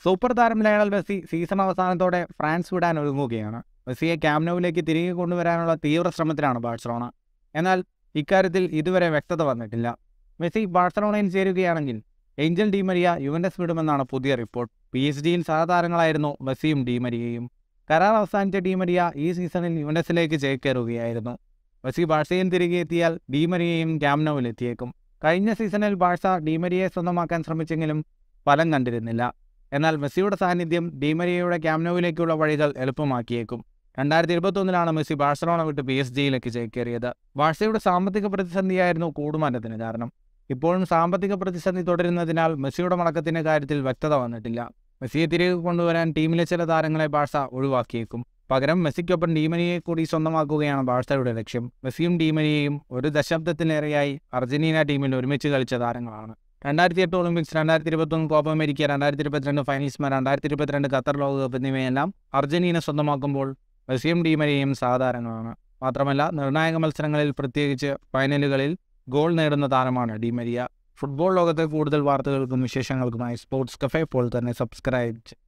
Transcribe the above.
super താരം Lionel Messi season അവസാനത്തോടെ France വിടാൻ ഒരുങ്ങുകയാണ് മെസ്സിയെ ക്യാമ്നോവിലേക്ക് തിരികെ കൊണ്ടുവരാനുള്ള തീവ്ര ശ്രമത്തിലാണ് ബാഴ്സലോണ എന്നാൽ ഇക്കാര്യത്തിൽ ഇതുവരെ വ്യക്തത വന്നിട്ടില്ല മെസ്സി ബാഴ്സലോണയിൽ ചേരുകയാണെങ്കിൽ ഏഞ്ചൽ ഡീമരിയ യുവൻഡസ് വിടുമെന്നാണ് പുതിയ റിപ്പോർട്ട് പി എസ് ഡിയിൽ സഹതാരങ്ങളായിരുന്നു മെസ്സിയും ഡീമരിയയും കരാർ അവസാനിച്ച ഡീമരിയ ഈ സീസണിൽ യുവൻഡസിലേക്ക് ചേക്കേറുകയായിരുന്നു മെസ്സി ബാഴ്സയിൽ തിരികെ എത്തിയാൽ ഡീമരിയയും ക്യാമ്നോവിൽ എത്തിയേക്കും കഴിഞ്ഞ സീസണിൽ ബാഴ്സ ഡീമരിയെ സ്വന്തമാക്കാൻ ശ്രമിച്ചെങ്കിലും ഫലം കണ്ടിരുന്നില്ല എന്നാൽ മെസ്സിയുടെ സാന്നിധ്യം ഡീമരിയയുടെ ക്യാമ്നോവിലേക്കുള്ള വഴികൾ എളുപ്പമാക്കിയേക്കും രണ്ടായിരത്തി ഇരുപത്തൊന്നിലാണ് മെസ്സി ബാഴ്സലോണ വിട്ട് പി എസ് ജിയിലേക്ക് ചേക്കേറിയത് ബാഴ്സയുടെ സാമ്പത്തിക പ്രതിസന്ധിയായിരുന്നു കൂടുമാറ്റത്തിന് കാരണം ഇപ്പോഴും സാമ്പത്തിക പ്രതിസന്ധി തുടരുന്നതിനാൽ മെസ്സിയുടെ മടക്കത്തിന്റെ കാര്യത്തിൽ വ്യക്തത വന്നിട്ടില്ല മെസ്സിയെ തിരികെ കൊണ്ടുവരാൻ ടീമിലെ ചില താരങ്ങളെ ബാഴ്സ ഒഴിവാക്കിയേക്കും പകരം മെസ്സിക്കൊപ്പം ഡീമനിയെ കൂടി സ്വന്തമാക്കുകയാണ് ബാഴ്സയുടെ ലക്ഷ്യം മെസ്സിയും ഡീമനിയയും ഒരു ദശാബ്ദത്തിലേറെയായി അർജന്റീന ടീമിൽ ഒരുമിച്ച് കളിച്ച താരങ്ങളാണ് രണ്ടായിരത്തി എട്ട് ഒളിമ്പിക്സ് രണ്ടായിരത്തി ഇരുപത്തൊന്ന് കോപ്പ അമേരിക്ക രണ്ടായിരത്തി ഇരുപത്തിരണ്ട് ഫൈനൽസ്മാർ രണ്ടായിരത്തി ഇരുപത്തിരണ്ട് ഖത്തർ ലോകകപ്പ് എന്നിവയെല്ലാം അർജന്റീന സ്വന്തമാക്കുമ്പോൾ മെസ്സിയും ഡീമനിയയും സാധാരണമാണ് മാത്രമല്ല നിർണായക മത്സരങ്ങളിൽ പ്രത്യേകിച്ച് ഫൈനലുകളിൽ ഗോൾ നേടുന്ന താരമാണ് ഡീമരിയ ഫുട്ബോൾ ലോകത്തെ കൂടുതൽ വാർത്തകൾക്കും വിശേഷങ്ങൾക്കുമായി സ്പോർട്സ് കഫേ ഇപ്പോൾ തന്നെ സബ്സ്ക്രൈബ്